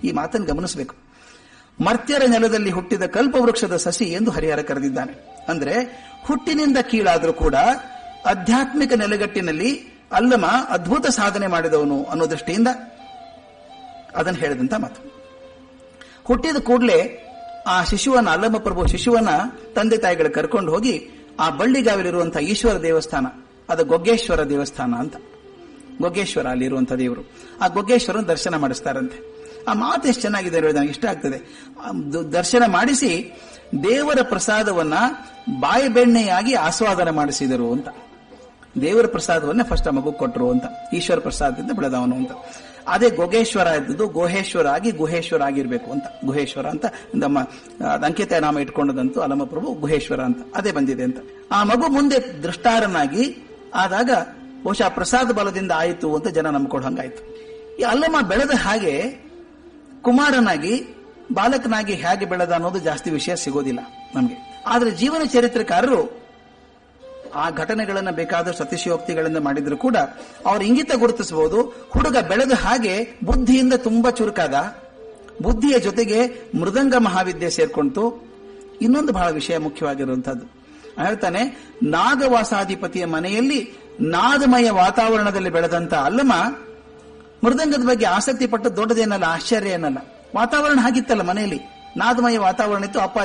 ಈ ಮಾತನ್ನು ಗಮನಿಸಬೇಕು ಮರ್ತ್ಯರ ನೆಲದಲ್ಲಿ ಹುಟ್ಟಿದ ಕಲ್ಪವೃಕ್ಷದ ಸಸಿ ಎಂದು ಹರಿಹರ ಕರೆದಿದ್ದಾನೆ ಅಂದ್ರೆ ಹುಟ್ಟಿನಿಂದ ಕೀಳಾದರೂ ಕೂಡ ಆಧ್ಯಾತ್ಮಿಕ ನೆಲೆಗಟ್ಟಿನಲ್ಲಿ ಅಲ್ಲಮ ಅದ್ಭುತ ಸಾಧನೆ ಮಾಡಿದವನು ಅನ್ನೋ ದೃಷ್ಟಿಯಿಂದ ಅದನ್ನು ಹೇಳಿದಂತ ಮಾತು ಹುಟ್ಟಿದ ಕೂಡಲೇ ಆ ಶಿಶುವನ್ನ ಅಲ್ಲಮ ಪ್ರಭು ಶಿಶುವನ್ನ ತಂದೆ ತಾಯಿಗಳು ಕರ್ಕೊಂಡು ಹೋಗಿ ಆ ಬಳ್ಳಿಗಾವಿಲಿರುವಂತಹ ಈಶ್ವರ ದೇವಸ್ಥಾನ ಅದು ಗೊಗ್ಗೇಶ್ವರ ದೇವಸ್ಥಾನ ಅಂತ ಗೊಗ್ಗೇಶ್ವರ ಅಲ್ಲಿರುವಂತಹ ದೇವರು ಆ ಗೊಗ್ಗೇಶ್ವರನ ದರ್ಶನ ಮಾಡಿಸ್ತಾರಂತೆ ಆ ಮಾತು ಎಷ್ಟು ಚೆನ್ನಾಗಿದೆ ನೋಡಿ ನನಗೆ ಇಷ್ಟ ಆಗ್ತದೆ ಆ ದ- ದರ್ಶನ ಮಾಡಿಸಿ ದೇವರ ಪ್ರಸಾದವನ್ನ ಬಾಯಿ ಬೆಣ್ಣೆಯಾಗಿ ಆಸ್ವಾದನೆ ಮಾಡಿಸಿದರು ಅಂತ ದೇವರ ಪ್ರಸಾದವನ್ನ ಫಸ್ಟ್ ಆ ಮಗು ಕೊಟ್ಟರು ಅಂತ ಈಶ್ವರ ಪ್ರಸಾದದಿಂದ ಬೆಳೆದವನು ಅಂತ ಅದೇ ಗೊಗೇಶ್ವರ ಇದ್ದದ್ದು ಗುಹೇಶ್ವರ ಆಗಿ ಗುಹೇಶ್ವರ ಆಗಿರ್ಬೇಕು ಅಂತ ಗುಹೇಶ್ವರ ಅಂತ ನಮ್ಮ ಆ, ಅಂಕಿತ ನಾಮ ಇಟ್ಕೊಂಡದಂತೂ ಅಲಮಪ್ರಭು ಗುಹೇಶ್ವರ ಅಂತ ಅದೇ ಬಂದಿದೆ ಅಂತ ಆ ಮಗು ಮುಂದೆ ದೃಷ್ಟಾರನಾಗಿ ಆದಾಗ ಬಹುಶಃ ಪ್ರಸಾದ ಬಲದಿಂದ ಆಯಿತು ಅಂತ ಜನ ನಂಬ್ಕೊಂಡು ಹಂಗಾಯ್ತು ಈ ಅಲ್ಲಮ್ಮ ಬೆಳೆದ ಹಾಗೆ ಕುಮಾರನಾಗಿ ಬಾಲಕನಾಗಿ ಹೇಗೆ ಬೆಳೆದ ಅನ್ನೋದು ಜಾಸ್ತಿ ವಿಷಯ ಸಿಗೋದಿಲ್ಲ ನಮಗೆ ಆದ್ರೆ ಜೀವನ ಚರಿತ್ರೆಕಾರರು ಆ ಘಟನೆಗಳನ್ನ ಬೇಕಾದಷ್ಟು ಅತಿಶಯೋಕ್ತಿಗಳಿಂದ ಮಾಡಿದ್ರು ಕೂಡ ಅವ್ರ ಇಂಗಿತ ಗುರುತಿಸಬಹುದು ಹುಡುಗ ಬೆಳೆದ ಹಾಗೆ ಬುದ್ಧಿಯಿಂದ ತುಂಬಾ ಚುರುಕಾದ ಬುದ್ಧಿಯ ಜೊತೆಗೆ ಮೃದಂಗ ಮಹಾವಿದ್ಯೆ ಸೇರ್ಕೊಂತು ಇನ್ನೊಂದು ಬಹಳ ವಿಷಯ ಮುಖ್ಯವಾಗಿರುವಂತಹದ್ದು ಹೇಳ್ತಾನೆ ನಾಗವಾಸಾಧಿಪತಿಯ ಮನೆಯಲ್ಲಿ ನಾದಮಯ ವಾತಾವರಣದಲ್ಲಿ ಬೆಳೆದಂತ ಅಲ್ಲಮ ಮೃದಂಗದ ಬಗ್ಗೆ ಆಸಕ್ತಿ ಪಟ್ಟು ದೊಡ್ಡದೇನಲ್ಲ ಆಶ್ಚರ್ಯ ಏನಲ್ಲ ವಾತಾವರಣ ಹಾಗಿತ್ತಲ್ಲ ಮನೆಯಲ್ಲಿ ನಾದಮಯ ವಾತಾವರಣ ಇತ್ತು ಅಪ್ಪ